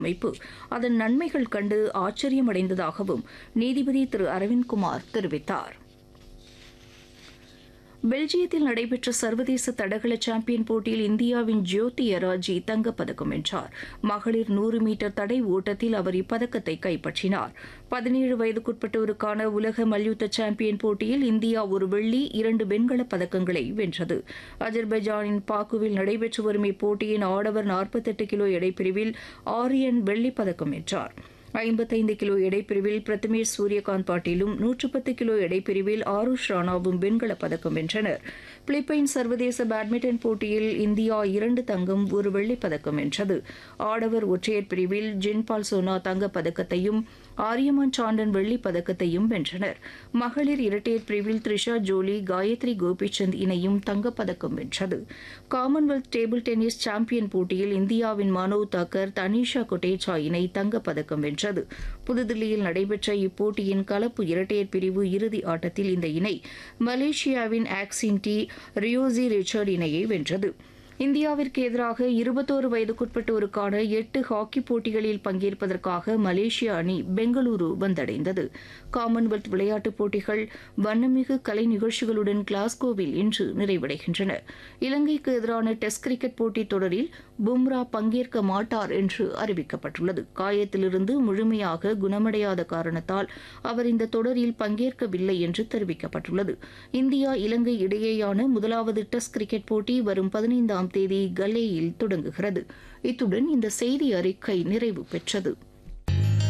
அமைப்பு அதன் நன்மைகள் கண்டு ஆச்சரியமடைந்ததாகவும் நீதிபதி திரு அரவிந்த்குமார் தெரிவித்தார் பெல்ஜியத்தில் நடைபெற்ற சர்வதேச தடகள சாம்பியன் போட்டியில் இந்தியாவின் ஜோதி எராஜி தங்கப்பதக்கம் வென்றார் மகளிர் நூறு மீட்டர் தடை ஓட்டத்தில் அவர் இப்பதக்கத்தை கைப்பற்றினார் பதினேழு வயதுக்குட்பட்டோருக்கான உலக மல்யுத்த சாம்பியன் போட்டியில் இந்தியா ஒரு வெள்ளி இரண்டு வெண்கலப் பதக்கங்களை வென்றது அஜர்பைஜானின் பாக்குவில் நடைபெற்று வரும் இப்போட்டியின் ஆடவர் நாற்பத்தெட்டு கிலோ எடைப்பிரிவில் ஆரியன் வெள்ளிப் பதக்கம் வென்றார் ஐம்பத்தைந்து கிலோ எடைப்பிரிவில் பிரதமேஷ் சூரியகாந்த் பாட்டீலும் நூற்று பத்து கிலோ எடைப்பிரிவில் ஆருஷ் ராணாவும் வெண்கலப் பதக்கம் வென்றனர் பிலிப்பைன் சர்வதேச பேட்மிண்டன் போட்டியில் இந்தியா இரண்டு தங்கம் ஒரு வெள்ளிப் பதக்கம் வென்றது ஆடவர் ஒற்றையர் பிரிவில் ஜின்பால் சோனா தங்கப் பதக்கத்தையும் ஆரியமான் சாண்டன் வெள்ளிப் பதக்கத்தையும் வென்றனர் மகளிர் இரட்டையர் பிரிவில் த்ரிஷா ஜோலி காயத்ரி கோபிச்சந்த் இணையும் தங்கப்பதக்கம் வென்றது காமன்வெல்த் டேபிள் டென்னிஸ் சாம்பியன் போட்டியில் இந்தியாவின் மனோவ் தாக்கர் தனிஷா கொட்டேச்சா இணை தங்கப்பதக்கம் வென்றது புதுதில்லியில் நடைபெற்ற இப்போட்டியின் கலப்பு இரட்டையர் பிரிவு இறுதி ஆட்டத்தில் இந்த இணை மலேசியாவின் ஆக்சின் டி ரியோசி ரிச்சர்ட் இணையை வென்றது இந்தியாவிற்கு எதிராக இருபத்தோரு வயதுக்குட்பட்டோருக்கான எட்டு ஹாக்கி போட்டிகளில் பங்கேற்பதற்காக மலேசிய அணி பெங்களூரு வந்தடைந்தது காமன்வெல்த் விளையாட்டுப் போட்டிகள் வண்ணமிகு கலை நிகழ்ச்சிகளுடன் கிளாஸ்கோவில் இன்று நிறைவடைகின்றன இலங்கைக்கு எதிரான டெஸ்ட் கிரிக்கெட் போட்டித் தொடரில் பும்ரா பங்கேற்க மாட்டார் என்று அறிவிக்கப்பட்டுள்ளது காயத்திலிருந்து முழுமையாக குணமடையாத காரணத்தால் அவர் இந்த தொடரில் பங்கேற்கவில்லை என்று தெரிவிக்கப்பட்டுள்ளது இந்தியா இலங்கை இடையேயான முதலாவது டெஸ்ட் கிரிக்கெட் போட்டி வரும் பதினைந்தாம் தேதி கல்லேயில் தொடங்குகிறது இத்துடன் இந்த செய்தி அறிக்கை நிறைவு பெற்றது